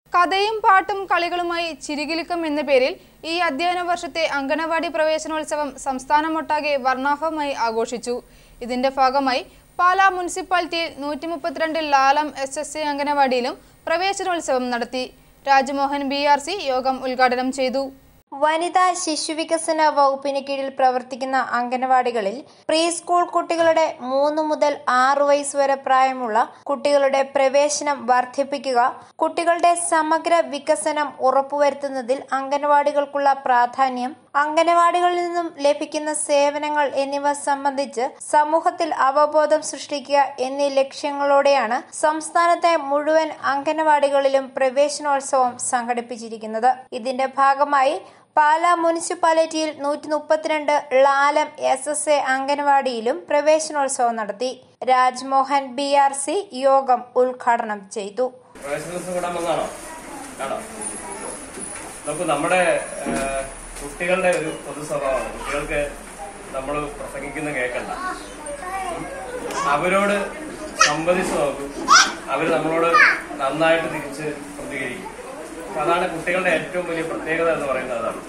കഥയും പാട്ടും കളികളുമായി ചിരികിലുക്കം എന്ന പേരിൽ ഈ അധ്യയന വർഷത്തെ അങ്കണവാടി പ്രവേശനോത്സവം സംസ്ഥാനമൊട്ടാകെ വർണ്ണാഭമായി ആഘോഷിച്ചു ഇതിന്റെ ഭാഗമായി പാലാ മുനിസിപ്പാലിറ്റിയിൽ നൂറ്റി മുപ്പത്തിരണ്ട് ലാലം എസ് എസ് എ അങ്കണവാടിയിലും പ്രവേശനോത്സവം നടത്തി രാജ്മോഹൻ ബി ആർ സി യോഗം ഉദ്ഘാടനം ചെയ്തു വനിതാ ശിശുവികസന വകുപ്പിന് കീഴിൽ പ്രവർത്തിക്കുന്ന അംഗനവാടികളിൽ പ്രീ സ്കൂൾ കുട്ടികളുടെ മൂന്ന് മുതൽ ആറു വയസ്സ് വരെ പ്രായമുള്ള കുട്ടികളുടെ പ്രവേശനം വർദ്ധിപ്പിക്കുക കുട്ടികളുടെ സമഗ്ര വികസനം ഉറപ്പുവരുത്തുന്നതിൽ അംഗനവാടികൾക്കുള്ള പ്രാധാന്യം അംഗനവാടികളിൽ നിന്നും ലഭിക്കുന്ന സേവനങ്ങൾ എന്നിവ സംബന്ധിച്ച് സമൂഹത്തിൽ അവബോധം സൃഷ്ടിക്കുക എന്നീ ലക്ഷ്യങ്ങളോടെയാണ് സംസ്ഥാനത്തെ മുഴുവൻ അംഗനവാടികളിലും പ്രവേശനോത്സവം സംഘടിപ്പിച്ചിരിക്കുന്നത് ഇതിന്റെ ഭാഗമായി പാലാ മുനിസിപ്പാലിറ്റിയിൽ നൂറ്റി മുപ്പത്തിരണ്ട് ലാലം എസ് എസ് എ അംഗനവാടിയിലും പ്രവേശനോത്സവം നടത്തി രാജ്മോഹൻ ബി ആർ സി യോഗം ഉദ്ഘാടനം ചെയ്തു പ്രവേശനോത്സവം കൂടാൻ വന്നാണോ ആണോ നമുക്ക് നമ്മുടെ ഏഹ്, കുട്ടികളുടെ ഒരു പൊതു സ്വഭാവമാണ് കുട്ടികൾക്ക് നമ്മൾ പ്രസംഗിക്കുന്ന കേൾക്കണ്ട ഉം. അവരോട് സംവദിച്ച് നോക്കും അവർ നമ്മളോട് നന്നായിട്ട് തിരിച്ച് പ്രതികരിക്കും അപ്പൊ അതാണ് കുട്ടികളുടെ ഏറ്റവും വലിയ പ്രത്യേകത എന്ന് പറയുന്നത് അതാണ്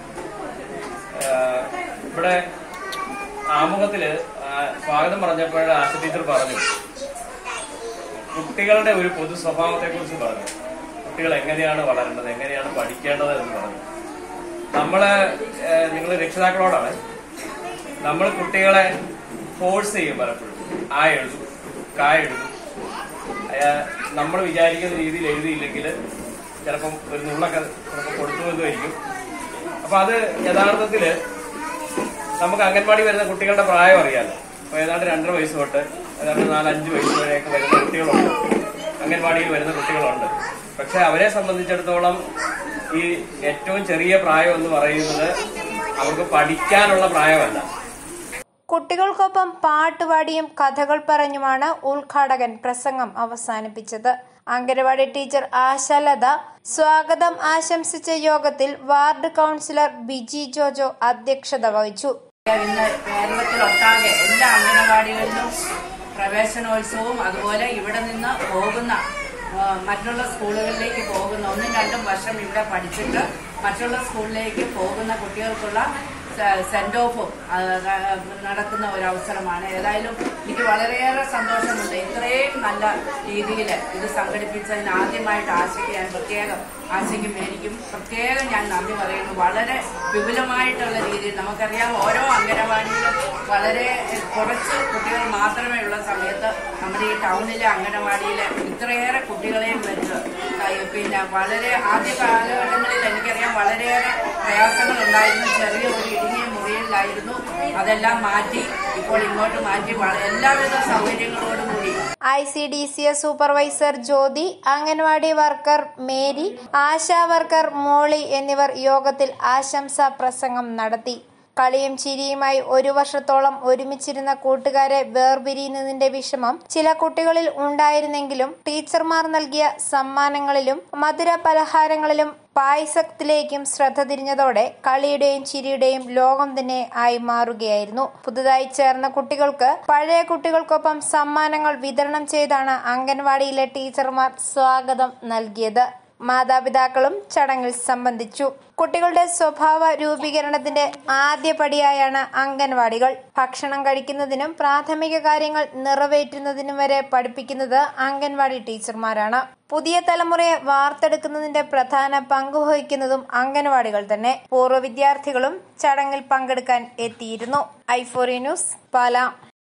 ഏഹ്, ഇവിടെ ആമുഖത്തില് ആ, സ്വാഗതം പറഞ്ഞപ്പോൾ ആശ ടീച്ചർ പറഞ്ഞു കുട്ടികളുടെ ഒരു പൊതു സ്വഭാവത്തെ കുറിച്ച് പറഞ്ഞു കുട്ടികൾ എങ്ങനെയാണ് വളരേണ്ടത് എങ്ങനെയാണ് പഠിക്കേണ്ടത് എന്ന് പറഞ്ഞു നമ്മള് നിങ്ങൾ രക്ഷിതാക്കളോടാണ് നമ്മൾ കുട്ടികളെ ഫോഴ്സ് ചെയ്യും പലപ്പോഴും ആ എഴുതും കാ എഴുതും നമ്മൾ വിചാരിക്കുന്ന രീതിയിൽ എഴുതിയില്ലെങ്കിൽ ചിലപ്പം ഒരു നുള്ളൊക്കെ ചിലപ്പോൾ കൊടുത്തു എന്നുമായിരിക്കും അപ്പൊ അത് യഥാർത്ഥത്തില് നമുക്ക് അംഗൻവാടി വരുന്ന കുട്ടികളുടെ പ്രായം അറിയാലോ അപ്പൊ ഏതാണ്ട് രണ്ടര വയസ്സ് തൊട്ട് ഏതാണ്ട് നാലഞ്ച് വയസ്സ് വരെയൊക്കെ വരുന്ന കുട്ടികളുണ്ട് അംഗൻവാടിയിൽ വരുന്ന കുട്ടികളുണ്ട് പക്ഷെ അവരെ സംബന്ധിച്ചിടത്തോളം ഈ ഏറ്റവും ചെറിയ പ്രായം എന്ന് പറയുന്നത് അവർക്ക് പഠിക്കാനുള്ള പ്രായമല്ല കുട്ടികൾക്കൊപ്പം പാട്ടുപാടിയും കഥകൾ പറഞ്ഞുമാണ് ഉദ്ഘാടകൻ പ്രസംഗം അവസാനിപ്പിച്ചത് അംഗനവാടി ടീച്ചർ ആശാലത സ്വാഗതം ആശംസിച്ച യോഗത്തിൽ വാർഡ് കൗൺസിലർ ബിജി ജോജോ അധ്യക്ഷത വഹിച്ചു ഇന്ന് കേരളത്തിലൊട്ടാകെ എല്ലാ അംഗനവാടികളിലും പ്രവേശനോത്സവവും അതുപോലെ ഇവിടെ നിന്ന് പോകുന്ന ആ, മറ്റുള്ള സ്കൂളുകളിലേക്ക് പോകുന്ന ഒന്നും രണ്ടും വർഷം ഇവിടെ പഠിച്ചിട്ട് മറ്റുള്ള സ്കൂളിലേക്ക് പോകുന്ന കുട്ടികൾക്കുള്ള സെൻഡ് ഓഫും ആ, ആ, നടക്കുന്ന ഒരു അവസരമാണ് ഏതായാലും എനിക്ക് വളരെയേറെ സന്തോഷമുണ്ട് ഇത്രയും നല്ല രീതിയിൽ ഇത് സംഘടിപ്പിച്ചതിന് ആദ്യമായിട്ട് ആശയ്ക്ക് ഞാൻ പ്രത്യേകം ആശയ്ക്കും എനിക്കും പ്രത്യേകം ഞാൻ നന്ദി പറയുന്നു വളരെ വിപുലമായിട്ടുള്ള രീതിയിൽ നമുക്കറിയാം ഓരോ അംഗനവാടിയിലും വളരെ കുറച്ച് കുട്ടികൾ മാത്രമേ ഉള്ള സമയത്ത് നമ്മുടെ ഈ ടൗണിലെ അംഗനവാടിയിലെ ഇത്രയേറെ കുട്ടികളെയും വെച്ച് ആ, പിന്നെ വളരെ ആദ്യ കാലഘട്ടങ്ങളിൽ എനിക്കറിയാം വളരെയേറെ പ്രയാസങ്ങൾ ഉണ്ടായിരുന്നു ചെറിയ ഒരു ഇടുങ്ങിയ മുറിയിലായിരുന്നു അതെല്ലാം മാറ്റി ഇപ്പോൾ ഇങ്ങോട്ട് മാറ്റി വള- എല്ലാവിധ സൗകര്യങ്ങളോടും കൂടി I C D C S supervisor Jyothi anganwadi worker Mary ASHA worker മോളി എന്നിവർ യോഗത്തിൽ ആശംസാ പ്രസംഗം നടത്തി കളിയും ചിരിയുമായി ഒരു വർഷത്തോളം ഒരുമിച്ചിരുന്ന കൂട്ടുകാരെ വേർപിരിയുന്നതിന്റെ വിഷമം ചില കുട്ടികളിൽ ഉണ്ടായിരുന്നെങ്കിലും ടീച്ചർമാർ നൽകിയ സമ്മാനങ്ങളിലും മധുര പലഹാരങ്ങളിലും പായസത്തിലേക്കും ശ്രദ്ധ തിരിഞ്ഞതോടെ കളിയുടെയും ചിരിയുടെയും ലോകം തന്നെ ആയി മാറുകയായിരുന്നു പുതുതായി ചേർന്ന കുട്ടികൾക്ക് പഴയ കുട്ടികൾക്കൊപ്പം സമ്മാനങ്ങൾ വിതരണം ചെയ്താണ് അംഗൻവാടിയിലെ ടീച്ചർമാർ സ്വാഗതം നൽകിയത് മാതാപിതാക്കളും ചടങ്ങിൽ സംബന്ധിച്ചു കുട്ടികളുടെ സ്വഭാവ രൂപീകരണത്തിന്റെ ആദ്യപടിയായാണ് അംഗൻവാടികൾ ഭക്ഷണം കഴിക്കുന്നതിനും പ്രാഥമിക കാര്യങ്ങൾ നിറവേറ്റുന്നതിനും വരെ പഠിപ്പിക്കുന്നത് അംഗൻവാടി ടീച്ചർമാരാണ് പുതിയ തലമുറയെ വാർത്തെടുക്കുന്നതിന്റെ പ്രധാന പങ്ക് വഹിക്കുന്നതും അംഗൻവാടികൾ തന്നെ പൂർവ്വ വിദ്യാർത്ഥികളും ചടങ്ങിൽ പങ്കെടുക്കാൻ എത്തിയിരുന്നു ഐഫോറി ന്യൂസ് പാല